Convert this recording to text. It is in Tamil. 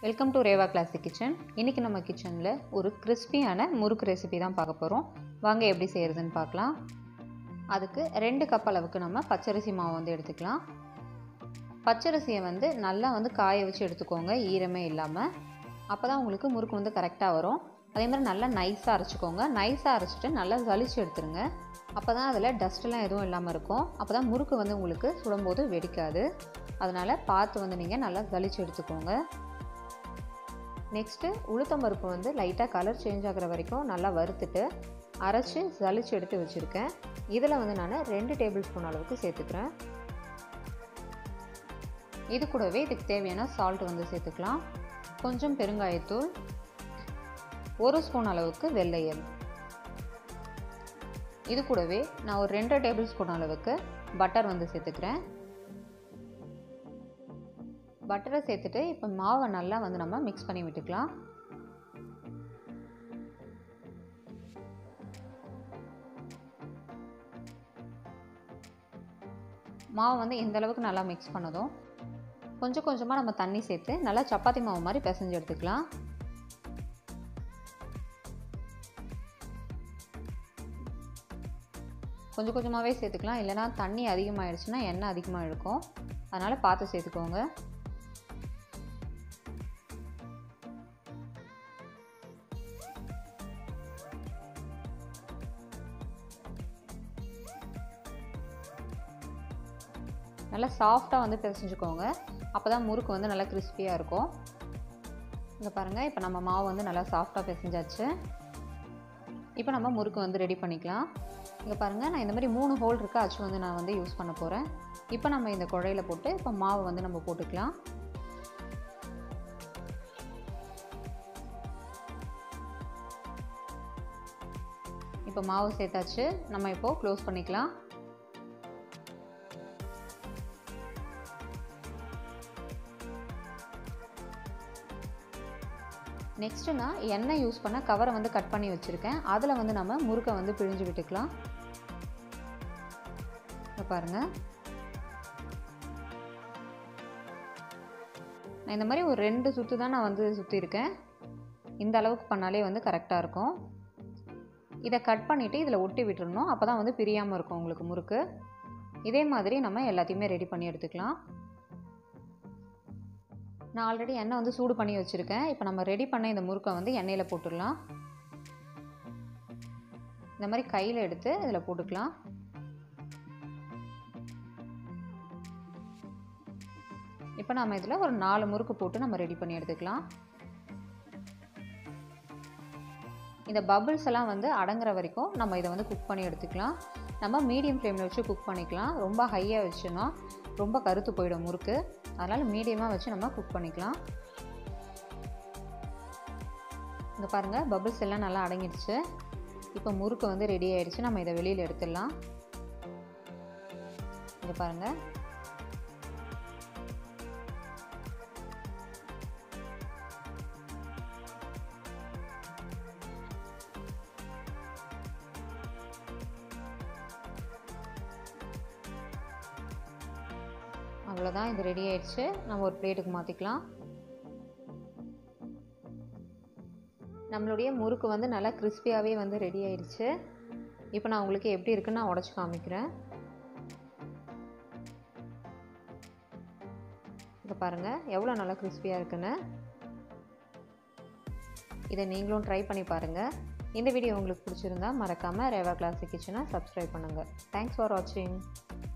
welcome to Reva classic kitchen இன்றைக்கி நம்ம கிச்சனில் ஒரு கிறிஸ்பியான முறுக்கு ரெசிபி தான் பார்க்க போகிறோம் வாங்க எப்படி செய்கிறதுன்னு பார்க்கலாம் அதுக்கு ரெண்டு கப் அளவுக்கு நம்ம பச்சரிசி மாவு வந்து எடுத்துக்கலாம் பச்சரிசியை வந்து நல்லா வந்து காய வச்சு எடுத்துக்கோங்க ஈரமே இல்லாமல் அப்போ தான் உங்களுக்கு முறுக்கு வந்து கரெக்டாக வரும் அதே மாதிரி நல்லா நைஸாக அரைச்சிக்கோங்க நைஸாக அரைச்சிட்டு நல்லா ஜலிச்சு எடுத்துருங்க அப்போ தான் அதில் டஸ்ட்லாம் எதுவும் இல்லாமல் இருக்கும் அப்போ தான் முறுக்கு வந்து உங்களுக்கு சுடும்போது வெடிக்காது அதனால் பார்த்து வந்து நீங்கள் நல்லா ஜலிச்சு எடுத்துக்கோங்க நெக்ஸ்ட்டு உளுத்தம்பருப்பு வந்து லைட்டாக கலர் சேஞ்ச் ஆகிற வரைக்கும் நல்லா வறுத்துட்டு அரைச்சி ஜலிச்சு எடுத்து வச்சுருக்கேன் இதில் வந்து நான் ரெண்டு டேபிள் ஸ்பூன் அளவுக்கு சேர்த்துக்கிறேன் இது கூடவே இதுக்கு தேவையான சால்ட் வந்து சேர்த்துக்கலாம் கொஞ்சம் பெருங்காயத்தூள் ஒரு ஸ்பூன் அளவுக்கு வெள்ளையல் இது கூடவே நான் ஒரு ரெண்டு டேபிள் ஸ்பூன் அளவுக்கு பட்டர் வந்து சேர்த்துக்கிறேன் பட்டரை சேர்த்துட்டு இப்போ மாவை நல்லா வந்து நம்ம மிக்ஸ் பண்ணி விட்டுக்கலாம் மாவு வந்து எந்த அளவுக்கு நல்லா மிக்ஸ் பண்ணதும் கொஞ்சம் கொஞ்சமாக நம்ம தண்ணி சேர்த்து நல்லா சப்பாத்தி மாவு மாதிரி பிசைஞ்சு எடுத்துக்கலாம் கொஞ்சம் கொஞ்சமாகவே சேர்த்துக்கலாம் இல்லைனா தண்ணி அதிகமாகிடுச்சுன்னா எண்ணெய் அதிகமாக இருக்கும் அதனால் பார்த்து சேர்த்துக்கோங்க நல்லா சாஃப்டாக வந்து பிசைஞ்சுக்கோங்க அப்போ தான் முறுக்கு வந்து நல்லா கிறிஸ்பியாக இருக்கும் இங்கே பாருங்கள் இப்போ நம்ம மாவு வந்து நல்லா சாஃப்டாக பிசைஞ்சாச்சு இப்போ நம்ம முறுக்கு வந்து ரெடி பண்ணிக்கலாம் இங்கே பாருங்கள் நான் இந்த மாதிரி மூணு ஹோல் இருக்க அச்சு வந்து நான் வந்து யூஸ் பண்ண போகிறேன் இப்போ நம்ம இந்த குழையில் போட்டு இப்போ மாவு வந்து நம்ம போட்டுக்கலாம் இப்போ மாவு சேர்த்தாச்சு நம்ம இப்போது க்ளோஸ் பண்ணிக்கலாம் நெக்ஸ்ட்டு நான் எண்ணெய் யூஸ் பண்ண கவரை வந்து கட் பண்ணி வச்சுருக்கேன் அதில் வந்து நம்ம முறுக்கை வந்து பிழிஞ்சு விட்டுக்கலாம் இப்போ பாருங்கள் நான் இந்த மாதிரி ஒரு ரெண்டு சுற்று தான் நான் வந்து சுற்றிருக்கேன் இந்த அளவுக்கு பண்ணாலே வந்து கரெக்டாக இருக்கும் இதை கட் பண்ணிவிட்டு இதில் ஒட்டி விட்டுறணும் அப்போ தான் வந்து பிரியாமல் இருக்கும் உங்களுக்கு முறுக்கு இதே மாதிரி நம்ம எல்லாத்தையுமே ரெடி பண்ணி எடுத்துக்கலாம் நான் ஆல்ரெடி எண்ணெய் வந்து சூடு பண்ணி வச்சுருக்கேன் இப்போ நம்ம ரெடி பண்ண இந்த முறுக்கை வந்து எண்ணெயில் போட்டுடலாம் இந்த மாதிரி கையில் எடுத்து இதில் போட்டுக்கலாம் இப்போ நம்ம இதில் ஒரு நாலு முறுக்கு போட்டு நம்ம ரெடி பண்ணி எடுத்துக்கலாம் இந்த பபிள்ஸ் எல்லாம் வந்து அடங்குற வரைக்கும் நம்ம இதை வந்து குக் பண்ணி எடுத்துக்கலாம் நம்ம மீடியம் ஃப்ளேமில் வச்சு குக் பண்ணிக்கலாம் ரொம்ப ஹையாக வச்சுன்னா ரொம்ப கருத்து போயிடும் முறுக்கு அதனால் மீடியமாக வச்சு நம்ம குக் பண்ணிக்கலாம் இங்கே பாருங்கள் பபிள்ஸ் எல்லாம் நல்லா அடங்கிடுச்சு இப்போ முறுக்கு வந்து ரெடி ஆகிடுச்சு நம்ம இதை வெளியில் எடுத்துடலாம் இங்கே பாருங்கள் அவ்வளோதான் இது ரெடி ஆயிடுச்சு நம்ம ஒரு பிளேட்டுக்கு மாற்றிக்கலாம் நம்மளுடைய முறுக்கு வந்து நல்லா கிறிஸ்பியாகவே வந்து ரெடி ஆயிடுச்சு இப்போ நான் உங்களுக்கு எப்படி இருக்குன்னு நான் உடச்சி காமிக்கிறேன் இதை பாருங்கள் எவ்வளோ நல்லா கிறிஸ்பியாக இருக்குன்னு இதை நீங்களும் ட்ரை பண்ணி பாருங்கள் இந்த வீடியோ உங்களுக்கு பிடிச்சிருந்தா மறக்காமல் ரேவா கிளாசிக் கிச்சனை சப்ஸ்கிரைப் பண்ணுங்கள் தேங்க்ஸ் ஃபார் வாட்சிங்